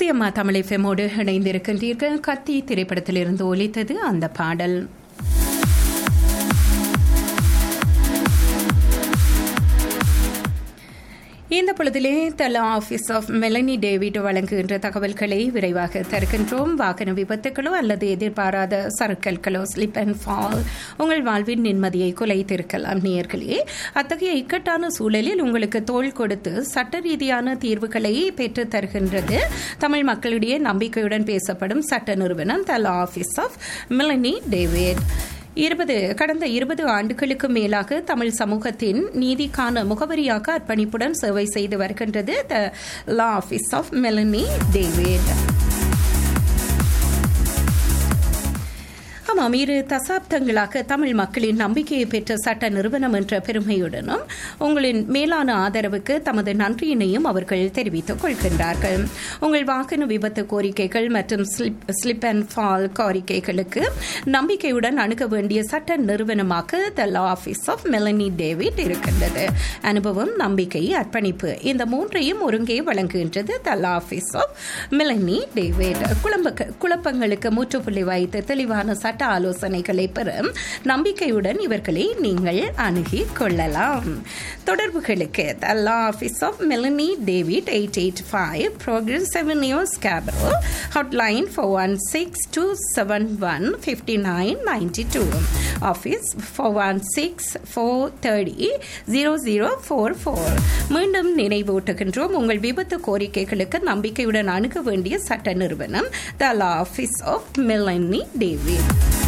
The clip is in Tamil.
சிஎம்மா தமிழை ஃபெமோடு இணைந்திருக்கின்றீர்கள் கத்தி திரைப்படத்திலிருந்து ஒலித்தது அந்த பாடல் இந்த பொழுதிலே தலா ஆபீஸ் ஆஃப் மெலனி டேவிட் வழங்குகின்ற தகவல்களை விரைவாக தருகின்றோம் வாகன விபத்துகளோ அல்லது எதிர்பாராத சறுக்கல்களோ ஸ்லிப் அண்ட் ஃபால் உங்கள் வாழ்வின் நிம்மதியை குலைத்திருக்கலாம் நேர்களே அத்தகைய இக்கட்டான சூழலில் உங்களுக்கு தோள் கொடுத்து சட்ட ரீதியான தீர்வுகளை பெற்று தருகின்றது தமிழ் மக்களிடையே நம்பிக்கையுடன் பேசப்படும் சட்ட நிறுவனம் தலா ஆபீஸ் ஆஃப் மெலனி டேவிட் இருபது கடந்த இருபது ஆண்டுகளுக்கு மேலாக தமிழ் சமூகத்தின் நீதிக்கான முகவரியாக அர்ப்பணிப்புடன் சேவை செய்து வருகின்றது the law office of Melanie David ஆமாம் இரு தசாப்தங்களாக தமிழ் மக்களின் நம்பிக்கையை பெற்ற சட்ட நிறுவனம் என்ற பெருமையுடனும் உங்களின் மேலான ஆதரவுக்கு தமது நன்றியினையும் அவர்கள் தெரிவித்துக் கொள்கின்றார்கள் உங்கள் வாகன விபத்து கோரிக்கைகள் மற்றும் ஸ்லிப் ஸ்லிப் அண்ட் ஃபால் கோரிக்கைகளுக்கு நம்பிக்கையுடன் அணுக வேண்டிய சட்ட நிறுவனமாக the law office of Melanie David இருக்கின்றது அனுபவம் நம்பிக்கை அர்ப்பணிப்பு இந்த மூன்றையும் ஒருங்கே வழங்குகின்றது the law office of Melanie David குழம்ப குழப்பங்களுக்கு முற்றுப்புள்ளி வைத்து தெளிவான சட்ட ஆலோசனைகளை பெற நம்பிக்கையுடன் இவர்களை நீங்கள் அணுகிக் கொள்ளலாம் தொடர்புகளுக்கு the law office of Melanie David eight eight five progress seven years கேபரோ hotline four one six two seven one fifty nine ninety two office four one six four thirty zero zero four four மீண்டும் நினைவூட்டுகின்றோம் உங்கள் விபத்து கோரிக்கைகளுக்கு நம்பிக்கையுடன் அணுக வேண்டிய சட்ட நிறுவனம் the law office of Melanie David